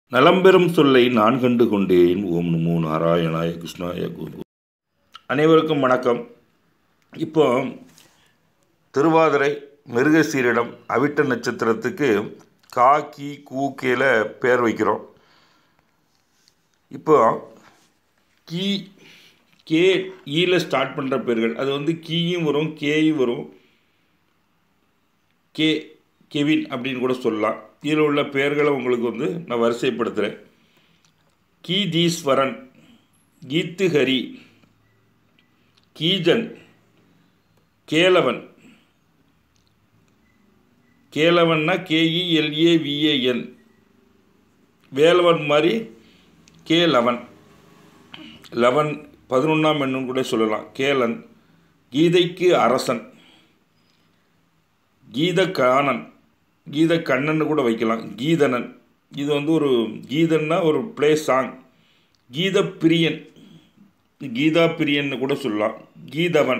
நலம்பெறும் சொல்லை நான் கண்டு கொண்டேன் ஓம் நமோ நாராயணாய கிருஷ்ணாய குரு அனைவருக்கும் வணக்கம் இப்போ திருவாதிரை மிருகசீரிடம் அவிட்ட நட்சத்திரத்துக்கு கா கி கூ கேல பேர் வைக்கிறோம் இப்போ கீ கே ஈல ஸ்டார்ட் பண்ணுற பேர்கள் அது வந்து கீயும் வரும் கேயும் வரும் கே கெவின் அப்படின்னு கூட சொல்லலாம் இதில் உள்ள பெயர்களை உங்களுக்கு வந்து நான் வரிசைப்படுத்துகிறேன் கீதீஸ்வரன் கீத்துஹரி கீஜன் கேலவன் கேலவன்னா கேஇஎல்ஏவிஏஎன் வேலவன் மாதிரி கே லவன் லவன் பதினொன்றாம் எண்ணுன்னு கூட சொல்லலாம் கேலன் கீதைக்கு அரசன் கீத காணன் கீத கண்ணன் கூட வைக்கலாம் கீதனன் இது வந்து ஒரு கீதன்னா ஒரு ப்ளே சாங் கீத பிரியன் கீதா பிரியன்னு கூட சொல்லலாம் கீதவன்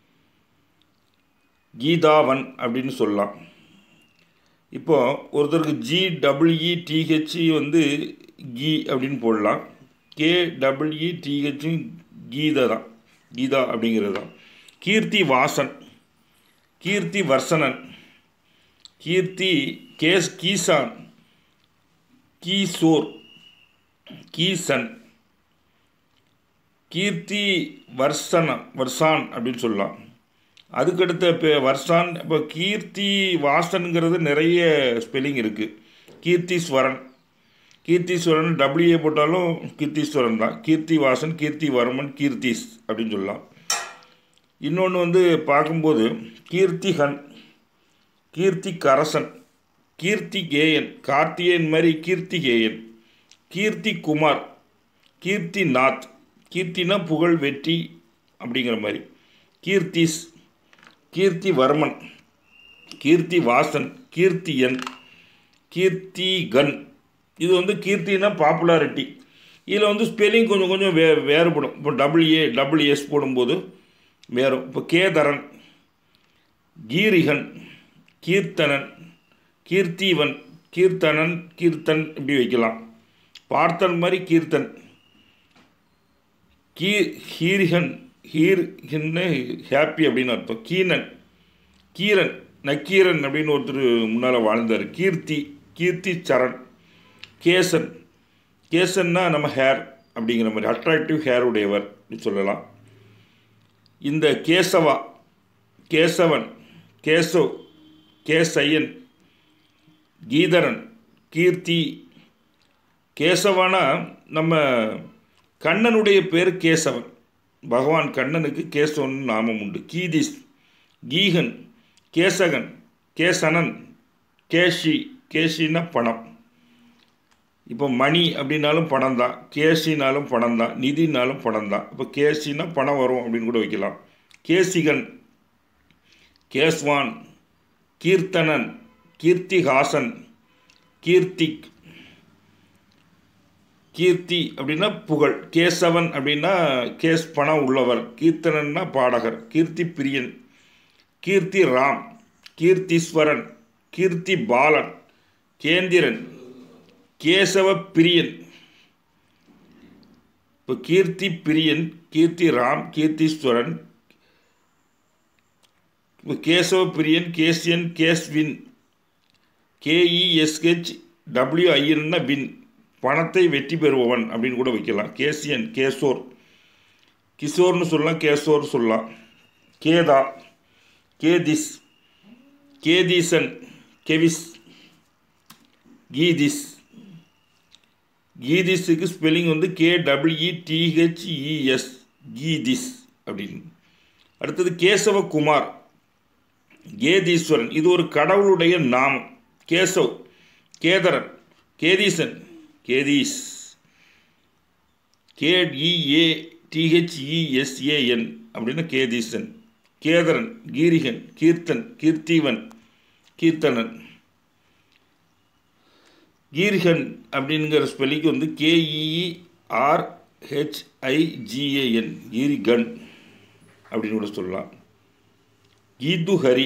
கீதாவன் அப்படின்னு சொல்லலாம் இப்போ ஒருத்தருக்கு ஜி டபிள்இ டிஹெச் வந்து கீ அப்படின்னு போடலாம் கே டபிள்இ டிஹெச்சும் கீதா தான் கீதா அப்படிங்கிறது தான் கீர்த்தி வாசன் கீர்த்தி வர்சனன் கீர்த்தி கேஸ் கீசான் கீசோர் கீசன் கீர்த்தி வர்சன வர்சான் அப்படின்னு சொல்லலாம் அதுக்கடுத்த இப்போ வர்ஷான் இப்போ கீர்த்தி வாசனுங்கிறது நிறைய ஸ்பெல்லிங் இருக்குது கீர்த்தீஸ்வரன் கீர்த்தீஸ்வரன் டபிள்யூஏ போட்டாலும் கீர்த்தீஸ்வரன் தான் கீர்த்தி வாசன் கீர்த்தி வர்மன் கீர்த்திஸ் அப்படின்னு சொல்லலாம் இன்னொன்று வந்து பார்க்கும்போது கீர்த்திகன் கீர்த்தி கரசன் கீர்த்தி கேயன் கார்த்திகேயன் மாதிரி கீர்த்தி கேயன் கீர்த்தி குமார் கீர்த்தி நாத் கீர்த்தினா புகழ் வெற்றி அப்படிங்கிற மாதிரி கீர்த்திஸ் கீர்த்தி வர்மன் கீர்த்தி வாசன் கீர்த்தியன் கீர்த்தி கன் இது வந்து கீர்த்தினா பாப்புலாரிட்டி இதில் வந்து ஸ்பெல்லிங் கொஞ்சம் கொஞ்சம் வே வேறுபடும் இப்போ டபுள் ஏ டபுள் எஸ் போடும்போது வேறும் இப்போ கேதரன் கீரிகன் கீர்த்தனன் கீர்த்திவன் கீர்த்தனன் கீர்த்தன் இப்படி வைக்கலாம் பார்த்தன் மாதிரி கீர்த்தன் கீ ஹீரிகன் ஹீர்கின்னு ஹாப்பி அப்படின்னு அர்த்தம் கீனன் கீரன் நக்கீரன் அப்படின்னு ஒருத்தர் முன்னால் வாழ்ந்தார் கீர்த்தி கீர்த்தி சரண் கேசன் கேசன்னா நம்ம ஹேர் அப்படிங்கிற மாதிரி அட்ராக்டிவ் ஹேர் உடையவர் சொல்லலாம் இந்த கேசவா கேசவன் கேசவ் கேசையன் கீதரன் கீர்த்தி கேசவனா நம்ம கண்ணனுடைய பேர் கேசவன் பகவான் கண்ணனுக்கு கேசவன் நாமம் உண்டு கீதிஸ் கீகன் கேசகன் கேசனன் கேஷி கேஷின்னா பணம் இப்போ மணி அப்படின்னாலும் பணம் தான் கேஷினாலும் பணம் தான் நிதினாலும் பணம் தான் இப்போ கேஷினா பணம் வரும் அப்படின்னு கூட வைக்கலாம் கேசிகன் கேஸ்வான் கீர்த்தனன் கீர்த்திஹாசன் கீர்த்திக் கீர்த்தி அப்படின்னா புகழ் கேசவன் அப்படின்னா கேஸ் பணம் உள்ளவர் கீர்த்தனன்னா பாடகர் கீர்த்தி பிரியன் கீர்த்தி ராம் கீர்த்தீஸ்வரன் கீர்த்தி பாலன் கேந்திரன் கேசவ பிரியன் இப்போ கீர்த்தி பிரியன் கீர்த்தி ராம் கீர்த்தீஸ்வரன் கேசவ பிரியன் கேசியன் கேஸ்வின் கேஇஎஸ்ஹெச் டபிள்யூஐஎன்னா வின் பணத்தை வெற்றி பெறுபவன் அப்படின்னு கூட வைக்கலாம் கேசியன் கேசோர் கிஷோர்னு சொல்லலாம் கேசோர் சொல்லலாம் கேதா கேதிஸ் கேதீசன் கெவிஸ் கீதிஸ் கீதிஸுக்கு ஸ்பெல்லிங் வந்து கே டபிள்இ டிஹெச்இஎஸ் கீதிஸ் அப்படின்னு அடுத்தது கேசவகுமார் கேதீஸ்வரன் இது ஒரு கடவுளுடைய நாமம் கேசவ் கேதரன் கேதீசன் கேதீஸ் கேஇஏ டிஹெச்இஎஸ்ஏஎன் அப்படின்னா கேதீசன் கேதரன் கீரிகன் கீர்த்தன் கீர்த்திவன் கீர்த்தனன் கீர்கன் அப்படிங்கிற ஸ்பெல்லிங் வந்து கேஇஆர்ஹெச்ஐஜிஏஎன் கீரிகன் அப்படின்னு கூட சொல்லலாம் கீதுஹரி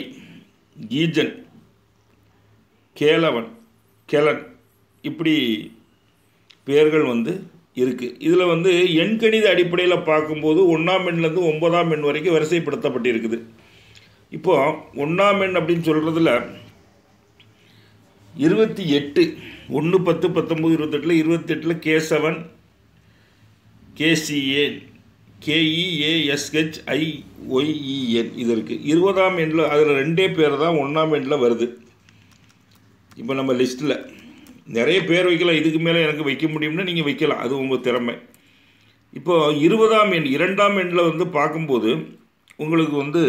கீஜன் கேலவன் கெலன் இப்படி பேர்கள் வந்து இருக்குது இதில் வந்து எண்கணித அடிப்படையில் பார்க்கும்போது ஒன்றாம் எண்லேருந்து ஒன்பதாம் எண் வரைக்கும் வரிசைப்படுத்தப்பட்டிருக்குது இப்போ ஒன்றாம் எண் அப்படின்னு சொல்கிறதுல இருபத்தி எட்டு ஒன்று பத்து பத்தொம்பது இருபத்தெட்டில் இருபத்தெட்டில் கேசவன் கேசிஏ கேஇஏஎஸ்ஹெச் ஐஒய்இஎன் இது இருக்குது இருபதாம் எண்ணில் அதில் ரெண்டே பேர் தான் ஒன்றாம் எண்ணில் வருது இப்போ நம்ம லிஸ்ட்டில் நிறைய பேர் வைக்கலாம் இதுக்கு மேலே எனக்கு வைக்க முடியும்னா நீங்கள் வைக்கலாம் அது உங்கள் திறமை இப்போ இருபதாம் எண் இரண்டாம் எண்ணில் வந்து பார்க்கும்போது உங்களுக்கு வந்து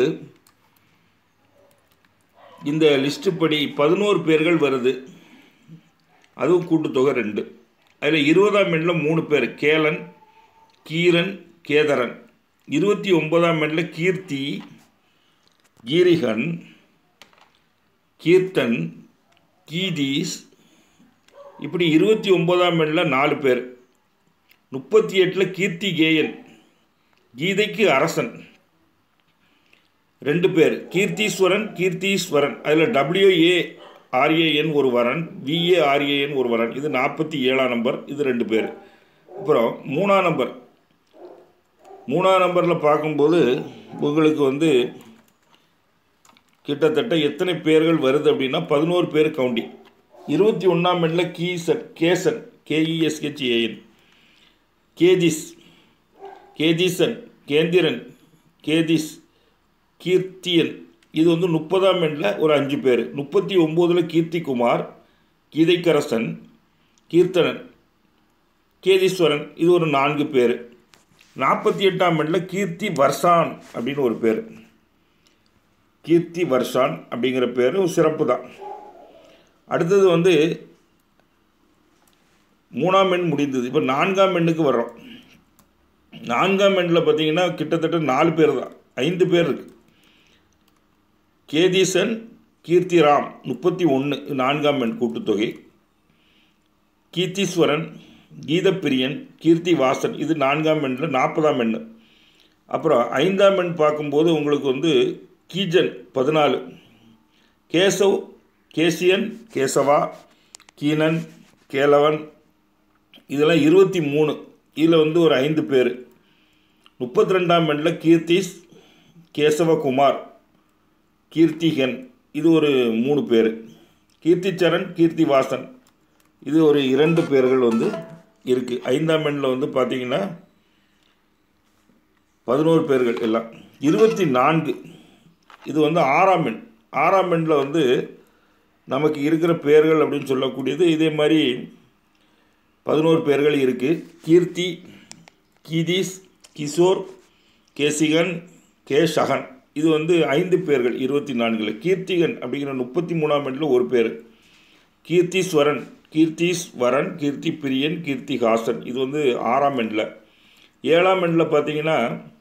இந்த லிஸ்ட்டு படி பதினோரு பேர்கள் வருது அதுவும் கூட்டுத்தொகை ரெண்டு அதில் இருபதாம் எண்ணில் மூணு பேர் கேலன் கீரன் கேதரன் இருபத்தி ஒன்பதாம் எண்ணில் கீர்த்தி கீரிகன் கீர்த்தன் கீதீஸ் இப்படி இருபத்தி ஒன்பதாம் எண்ணில் நாலு பேர் முப்பத்தி எட்டில் கீர்த்தி கேயன் கீதைக்கு அரசன் ரெண்டு பேர் கீர்த்தீஸ்வரன் கீர்த்தீஸ்வரன் அதில் டபிள்யூஏ ஆர்ஏஎன் ஒரு வரன் விஏ ஆர்ஏஎன் ஒரு வரன் இது நாற்பத்தி ஏழாம் நம்பர் இது ரெண்டு பேர் அப்புறம் மூணாம் நம்பர் மூணாம் நம்பரில் பார்க்கும்போது உங்களுக்கு வந்து கிட்டத்தட்ட எத்தனை பேர்கள் வருது அப்படின்னா பதினோரு பேர் கவுண்டி இருபத்தி ஒன்றாம் எண்ணில் கீசன் கேசன் கேஇஎஸ்ஹெச்ஏஎன் கேதிஸ் கேதீசன் கேந்திரன் கேதிஸ் கீர்த்தியன் இது வந்து முப்பதாம் எண்ணில் ஒரு அஞ்சு பேர் முப்பத்தி ஒம்போதில் கீர்த்திகுமார் கீதைக்கரசன் கீர்த்தனன் கேதீஸ்வரன் இது ஒரு நான்கு பேர் நாற்பத்தி எட்டாம் எண்ணில் கீர்த்தி வர்ஷான் அப்படின்னு ஒரு பேர் கீர்த்தி வர்ஷான் அப்படிங்கிற பேர் ஒரு சிறப்பு தான் அடுத்தது வந்து மூணாம் எண் முடிந்தது இப்போ நான்காம் எண்ணுக்கு வர்றோம் நான்காம் எண்ணில் பார்த்தீங்கன்னா கிட்டத்தட்ட நாலு பேர் தான் ஐந்து பேர் இருக்கு கேதீசன் கீர்த்திராம் முப்பத்தி ஒன்று நான்காம் எண் கூட்டுத்தொகை கீர்த்தீஸ்வரன் கீதப்பிரியன் கீர்த்தி வாசன் இது நான்காம் எண்ணில் நாற்பதாம் எண் அப்புறம் ஐந்தாம் எண் பார்க்கும்போது உங்களுக்கு வந்து கீஜன் பதினாலு கேசவ் கேசியன் கேசவா கீனன் கேலவன் இதெல்லாம் இருபத்தி மூணு இதில் வந்து ஒரு ஐந்து பேர் முப்பத்தி ரெண்டாம் எண்ணில் கீர்த்திஸ் கேசவகுமார் கீர்த்திகன் இது ஒரு மூணு பேர் கீர்த்திச்சரண் கீர்த்திவாசன் இது ஒரு இரண்டு பேர்கள் வந்து இருக்குது ஐந்தாம் எண்ணில் வந்து பார்த்தீங்கன்னா பதினோரு பேர்கள் எல்லாம் இருபத்தி நான்கு இது வந்து ஆறாம் எண் ஆறாம் எண்ணில் வந்து நமக்கு இருக்கிற பேர்கள் அப்படின்னு சொல்லக்கூடியது இதே மாதிரி பதினோரு பேர்கள் இருக்குது கீர்த்தி கீதீஸ் கிஷோர் கேசிகன் கே ஷகன் இது வந்து ஐந்து பேர்கள் இருபத்தி நான்கில் கீர்த்திகன் அப்படிங்கிற முப்பத்தி மூணாம் எண்ணில் ஒரு பேர் கீர்த்தீஸ்வரன் கீர்த்தீஸ்வரன் கீர்த்தி பிரியன் கீர்த்திஹாசன் இது வந்து ஆறாம் எண்ணில் ஏழாம் எண்ணில் பார்த்தீங்கன்னா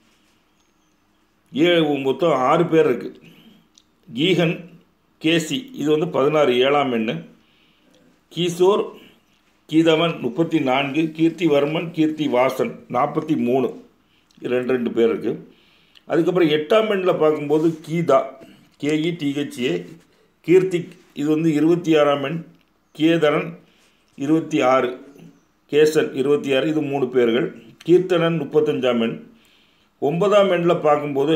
ஏ மொத்தம் ஆறு பேர் இருக்குது கீகன் கேசி இது வந்து பதினாறு ஏழாம் எண்ணு கீசோர் கீதவன் முப்பத்தி நான்கு கீர்த்திவர்மன் கீர்த்தி வாசன் நாற்பத்தி மூணு ரெண்டு ரெண்டு பேர் இருக்குது அதுக்கப்புறம் எட்டாம் எண்ணில் பார்க்கும்போது கீதா கேஇ டிஹெச்ஏ கீர்த்திக் இது வந்து இருபத்தி ஆறாம் எண் கேதரன் இருபத்தி ஆறு கேசன் இருபத்தி ஆறு இது மூணு பேர்கள் கீர்த்தனன் முப்பத்தஞ்சாம் எண் ஒன்பதாம் எண்ணில் பார்க்கும்போது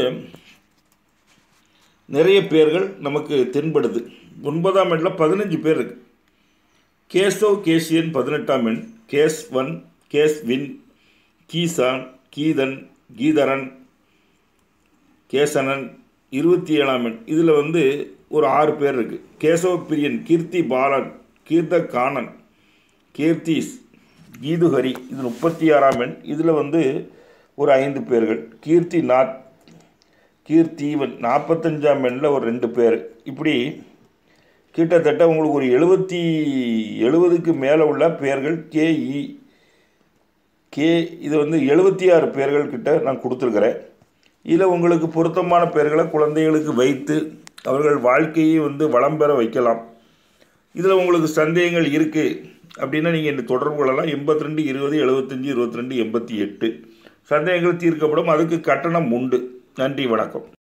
நிறைய பேர்கள் நமக்கு தென்படுது ஒன்பதாம் எண்ணில் பதினஞ்சு பேர் இருக்கு கேசவ் கேசியன் பதினெட்டாம் எண் கேஸ்வன் கேஸ்வின் கீசான் கீதன் கீதரன் கேசனன் இருபத்தி ஏழாம் எண் இதில் வந்து ஒரு ஆறு பேர் இருக்குது கேசவ பிரியன் கீர்த்தி பாலன் கீர்த்த காணன் கீர்த்திஸ் கீதுஹரி இது முப்பத்தி ஆறாம் எண் இதில் வந்து ஒரு ஐந்து பேர்கள் கீர்த்தி நாத் கீர்த்தீவன் நாற்பத்தஞ்சாம் எண்ணில் ஒரு ரெண்டு பேர் இப்படி கிட்டத்தட்ட உங்களுக்கு ஒரு எழுபத்தி எழுபதுக்கு மேலே உள்ள பேர்கள் கேஇ கே இது வந்து எழுபத்தி ஆறு பேர்கள் கிட்ட நான் கொடுத்துருக்குறேன் இதில் உங்களுக்கு பொருத்தமான பெயர்களை குழந்தைகளுக்கு வைத்து அவர்கள் வாழ்க்கையை வந்து வளம் பெற வைக்கலாம் இதில் உங்களுக்கு சந்தேகங்கள் இருக்குது அப்படின்னா நீங்கள் இந்த தொடர்பு கொள்ளலாம் எண்பத்தி ரெண்டு இருபது எழுபத்தஞ்சி இருபத்தி ரெண்டு எண்பத்தி எட்டு சந்தேகங்கள் தீர்க்கப்படும் அதுக்கு கட்டணம் உண்டு நன்றி வணக்கம்